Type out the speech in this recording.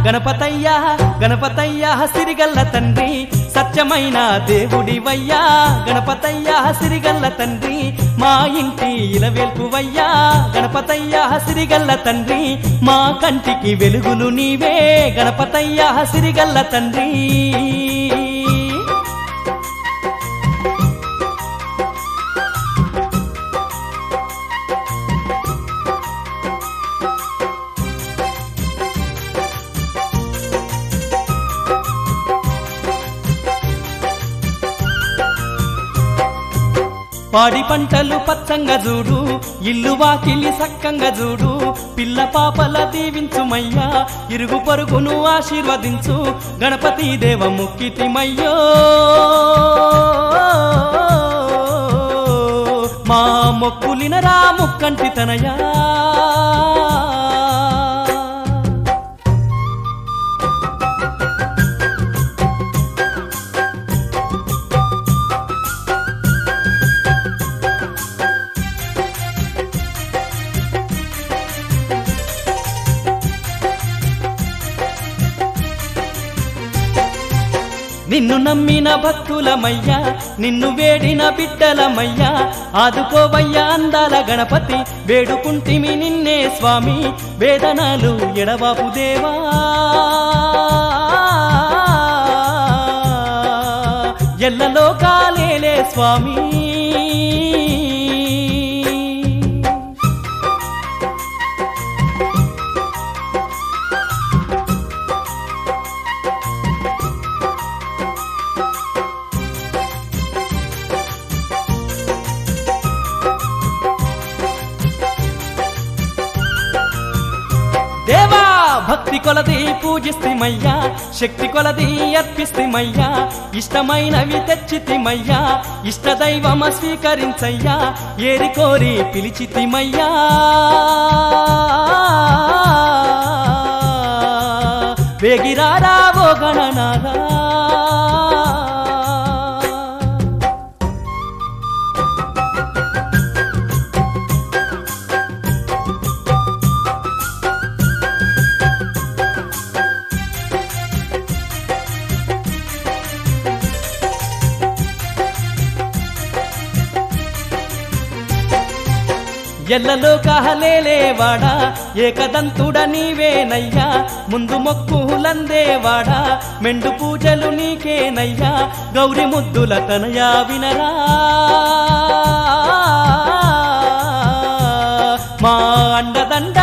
గణపతయ్యా గణపతయ్యా సిరిగల్ల తండ్రి సత్యమైన దేవుడివయ్యా గణపతయ్యా సిరిగల్ల తండ్రి మా ఇంటి ఇలవేల్పువయ్యా గణపతయ్యా సిరిగల్ల తండ్రి మా కంటికి వెలుగులు నీవే గణపతయ్యా సిరిగల్ల తండ్రి పాడి పంటలు పచ్చంగా చూడు ఇల్లు వాకిలి సక్కంగా చూడు పిల్ల పాపల దీవించుమయ్యా ఇరుగు పరుగును ఆశీర్వదించు గణపతి దేవ ముక్కితిమయ్యో మా మొక్కులినరా ముక్కంటి తనయా నిన్ను నమ్మిన భక్తులమయ్యా నిన్ను వేడిన బిడ్డలమయ్యా ఆదుకోవయ్యా అందాల గణపతి వేడుకుంటిమి నిన్నే స్వామి వేదనలు ఎడబాపు దేవా ఎల్లలో కాలేలే స్వామి దేవా భక్తి కొలది పూజిస్తిమయ్యా శక్తి కొలది అర్పిస్తిమయ్యా ఇష్టమైనవి తెచ్చితిమయ్యా ఇష్ట దైవమ స్వీకరించయ్యా ఏరి కోరి పిలిచితిమయ్యా వేగిరారా ఓ గణనారా ఎల్లలో కహలేలేవాడా ఏకదంతుడ నీవేనయ్యా ముందు మొక్కులందేవాడా మెండు పూజలు నీకేనయ్యా గౌరి ముద్దుల తనయా వినరా మా అండదండ